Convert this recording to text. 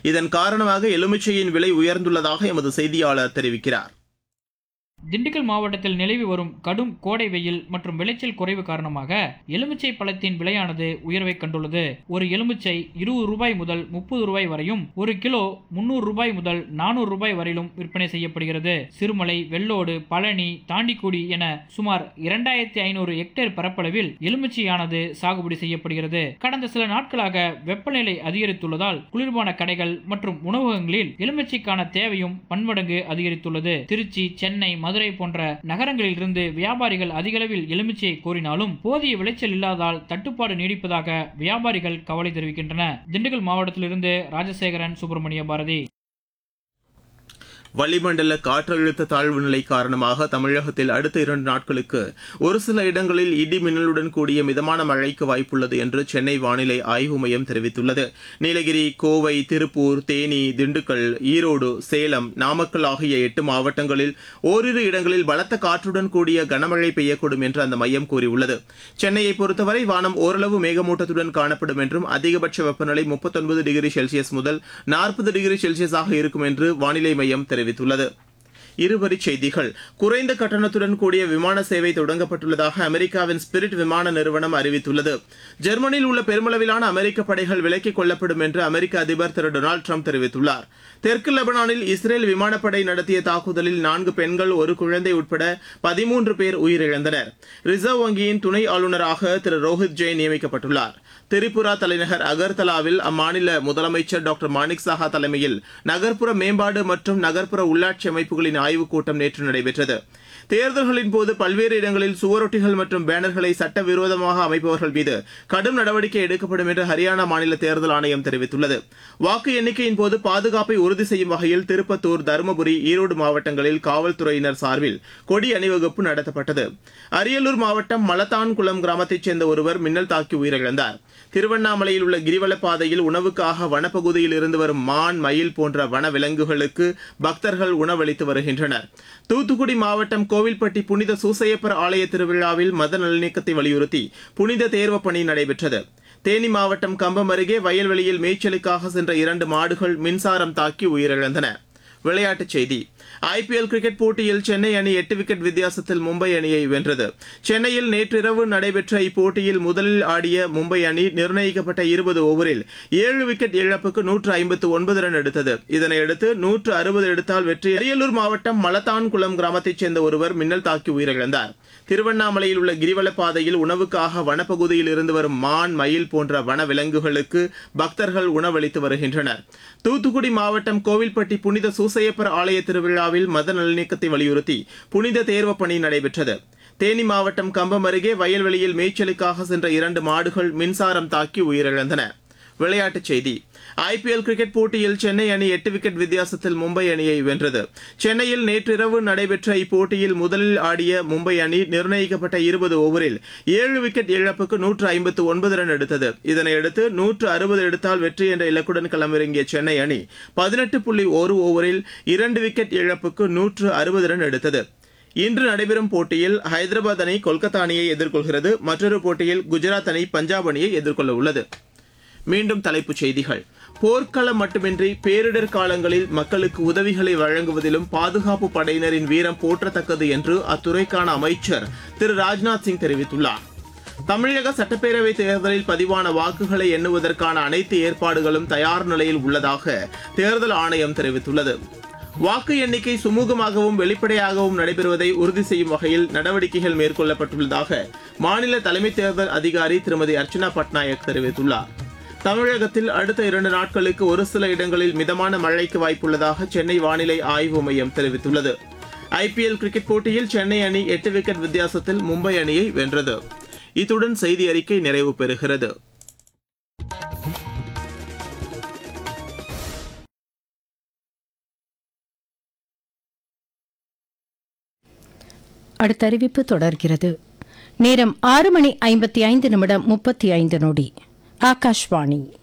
இதன் காரணமாக எலுமிச்சையின் விலை உயர்ந்துள்ளதாக எமது செய்தியாளர் தெரிவிக்கிறார் திண்டுக்கல் மாவட்டத்தில் நிலவி வரும் கடும் கோடை வெயில் மற்றும் விளைச்சல் குறைவு காரணமாக எலுமிச்சை பழத்தின் விலையானது உயர்வை கண்டுள்ளது ஒரு எலுமிச்சை இருபது ரூபாய் முதல் முப்பது ரூபாய் வரையும் ஒரு கிலோ முன்னூறு ரூபாய் முதல் நானூறு ரூபாய் வரையிலும் விற்பனை செய்யப்படுகிறது சிறுமலை வெள்ளோடு பழனி தாண்டிக்குடி என சுமார் இரண்டாயிரத்தி ஐநூறு ஹெக்டேர் பரப்பளவில் எலுமிச்சையானது சாகுபடி செய்யப்படுகிறது கடந்த சில நாட்களாக வெப்பநிலை அதிகரித்துள்ளதால் குளிர்பான கடைகள் மற்றும் உணவகங்களில் எலுமிச்சைக்கான தேவையும் பன்மடங்கு அதிகரித்துள்ளது திருச்சி சென்னை மதுரை போன்ற நகரங்களில் இருந்து வியாபாரிகள் அதிகளவில் எலுமிச்சையை கோரினாலும் போதிய விளைச்சல் இல்லாதால் தட்டுப்பாடு நீடிப்பதாக வியாபாரிகள் கவலை தெரிவிக்கின்றன திண்டுக்கல் மாவட்டத்திலிருந்து ராஜசேகரன் சுப்பிரமணிய பாரதி வளிமண்டல காற்றழுத்த தாழ்வு நிலை காரணமாக தமிழகத்தில் அடுத்த இரண்டு நாட்களுக்கு ஒரு சில இடங்களில் இடி மின்னலுடன் கூடிய மிதமான மழைக்கு வாய்ப்புள்ளது என்று சென்னை வானிலை ஆய்வு மையம் தெரிவித்துள்ளது நீலகிரி கோவை திருப்பூர் தேனி திண்டுக்கல் ஈரோடு சேலம் நாமக்கல் ஆகிய எட்டு மாவட்டங்களில் ஓரிரு இடங்களில் பலத்த காற்றுடன் கூடிய கனமழை பெய்யக்கூடும் என்று அந்த மையம் கூறியுள்ளது சென்னையை பொறுத்தவரை வானம் ஓரளவு மேகமூட்டத்துடன் காணப்படும் என்றும் அதிகபட்ச வெப்பநிலை முப்பத்தொன்பது டிகிரி செல்சியஸ் முதல் நாற்பது டிகிரி செல்சியஸாக இருக்கும் என்று வானிலை மையம் தெரிவித்துள்ளது இருவரிச் செய்திகள் குறைந்த கட்டணத்துடன் கூடிய விமான சேவை தொடங்கப்பட்டுள்ளதாக அமெரிக்காவின் ஸ்பிரிட் விமான நிறுவனம் அறிவித்துள்ளது ஜெர்மனியில் உள்ள பெருமளவிலான அமெரிக்க படைகள் விலக்கிக் கொள்ளப்படும் என்று அமெரிக்க அதிபர் திரு டொனால்டு ட்ரம்ப் தெரிவித்துள்ளார் தெற்கு லெபனானில் இஸ்ரேல் விமானப்படை நடத்திய தாக்குதலில் நான்கு பெண்கள் ஒரு குழந்தை உட்பட பதிமூன்று பேர் உயிரிழந்தனர் ரிசர்வ் வங்கியின் துணை ஆளுநராக திரு ரோஹித் ஜெயின் நியமிக்கப்பட்டுள்ளார் திரிபுரா தலைநகர் அகர்தலாவில் அம்மாநில முதலமைச்சர் டாக்டர் மாணிக் சாஹா தலைமையில் நகர்ப்புற மேம்பாடு மற்றும் நகர்ப்புற உள்ளாட்சி அமைப்புகளின் ஆய்வுக் கூட்டம் நேற்று நடைபெற்றது தேர்தல்களின் போது பல்வேறு இடங்களில் சுவரொட்டிகள் மற்றும் பேனர்களை சட்டவிரோதமாக அமைப்பவர்கள் மீது கடும் நடவடிக்கை எடுக்கப்படும் என்று ஹரியானா மாநில தேர்தல் ஆணையம் தெரிவித்துள்ளது வாக்கு எண்ணிக்கையின் போது பாதுகாப்பை உறுதி செய்யும் வகையில் திருப்பத்தூர் தருமபுரி ஈரோடு மாவட்டங்களில் காவல்துறையினர் சார்பில் கொடி அணிவகுப்பு நடத்தப்பட்டது அரியலூர் மாவட்டம் மலத்தான்குளம் கிராமத்தைச் சேர்ந்த ஒருவர் மின்னல் தாக்கி உயிரிழந்தார் திருவண்ணாமலையில் உள்ள கிரிவல பாதையில் உணவுக்காக வனப்பகுதியில் இருந்து வரும் மான் மயில் போன்ற வன விலங்குகளுக்கு பக்தர்கள் உணவளித்து வருகின்றனர் தூத்துக்குடி மாவட்டம் கோவில்பட்டி புனித சூசையப்பர் ஆலய திருவிழாவில் மத நல்லிணக்கத்தை வலியுறுத்தி புனித தேர்வு பணி நடைபெற்றது தேனி மாவட்டம் கம்பம் அருகே வயல்வெளியில் மேய்ச்சலுக்காக சென்ற இரண்டு மாடுகள் மின்சாரம் தாக்கி உயிரிழந்தன விளையாட்டுச் செய்தி ஐபிஎல் கிரிக்கெட் போட்டியில் சென்னை அணி எட்டு விக்கெட் வித்தியாசத்தில் மும்பை அணியை வென்றது சென்னையில் நேற்றிரவு நடைபெற்ற இப்போட்டியில் முதலில் ஆடிய மும்பை அணி நிர்ணயிக்கப்பட்ட இருபது ஓவரில் ஏழு விக்கெட் இழப்புக்கு நூற்று ஐம்பத்து ஒன்பது ரன் எடுத்தது இதனையடுத்து நூற்று அறுபது எடுத்தால் வெற்றி அரியலூர் மாவட்டம் மலத்தான்குளம் கிராமத்தைச் சேர்ந்த ஒருவர் மின்னல் தாக்கி உயிரிழந்தார் திருவண்ணாமலையில் உள்ள கிரிவல பாதையில் உணவுக்காக வனப்பகுதியில் இருந்து வரும் மான் மயில் போன்ற வன விலங்குகளுக்கு பக்தர்கள் உணவளித்து வருகின்றனர் தூத்துக்குடி மாவட்டம் கோவில்பட்டி புனித சூசையப்பர் ஆலய திருவிழாவில் மத நல்லிணக்கத்தை வலியுறுத்தி புனித தேர்வு பணி நடைபெற்றது தேனி மாவட்டம் கம்பம் அருகே வயல்வெளியில் மேய்ச்சலுக்காக சென்ற இரண்டு மாடுகள் மின்சாரம் தாக்கி உயிரிழந்தன விளையாட்டுச் செய்தி ஐபிஎல் கிரிக்கெட் போட்டியில் சென்னை அணி எட்டு விக்கெட் வித்தியாசத்தில் மும்பை அணியை வென்றது சென்னையில் நேற்றிரவு நடைபெற்ற இப்போட்டியில் முதலில் ஆடிய மும்பை அணி நிர்ணயிக்கப்பட்ட இருபது ஓவரில் ஏழு விக்கெட் இழப்புக்கு நூற்று ஐம்பத்து ஒன்பது ரன் எடுத்தது இதனையடுத்து நூற்று அறுபது எடுத்தால் வெற்றி என்ற இலக்குடன் களமிறங்கிய சென்னை அணி பதினெட்டு புள்ளி ஒரு ஓவரில் இரண்டு விக்கெட் இழப்புக்கு நூற்று அறுபது ரன் எடுத்தது இன்று நடைபெறும் போட்டியில் ஹைதராபாத் அணி கொல்கத்தா அணியை எதிர்கொள்கிறது மற்றொரு போட்டியில் குஜராத் அணி பஞ்சாப் அணியை எதிர்கொள்ள உள்ளது மீண்டும் தலைப்புச் செய்திகள் போர்க்களம் மட்டுமின்றி பேரிடர் காலங்களில் மக்களுக்கு உதவிகளை வழங்குவதிலும் பாதுகாப்பு படையினரின் வீரம் போற்றத்தக்கது என்று அத்துறைக்கான அமைச்சர் திரு ராஜ்நாத் சிங் தெரிவித்துள்ளார் தமிழக சட்டப்பேரவை தேர்தலில் பதிவான வாக்குகளை எண்ணுவதற்கான அனைத்து ஏற்பாடுகளும் தயார் நிலையில் உள்ளதாக தேர்தல் ஆணையம் தெரிவித்துள்ளது வாக்கு எண்ணிக்கை சுமூகமாகவும் வெளிப்படையாகவும் நடைபெறுவதை உறுதி செய்யும் வகையில் நடவடிக்கைகள் மேற்கொள்ளப்பட்டுள்ளதாக மாநில தலைமை தேர்தல் அதிகாரி திருமதி அர்ச்சனா பட்நாயக் தெரிவித்துள்ளார் தமிழகத்தில் அடுத்த இரண்டு நாட்களுக்கு ஒரு சில இடங்களில் மிதமான மழைக்கு வாய்ப்புள்ளதாக சென்னை வானிலை ஆய்வு மையம் தெரிவித்துள்ளது ஐபிஎல் கிரிக்கெட் போட்டியில் சென்னை அணி எட்டு விக்கெட் வித்தியாசத்தில் மும்பை அணியை வென்றது இத்துடன் செய்தி அறிக்கை நிறைவு பெறுகிறது அடுத்த அறிவிப்பு தொடர்கிறது நேரம் ஆறு மணி ஐம்பத்தி ஐந்து நிமிடம் முப்பத்தி ஐந்து நொடி ஆகாஷ்வாணி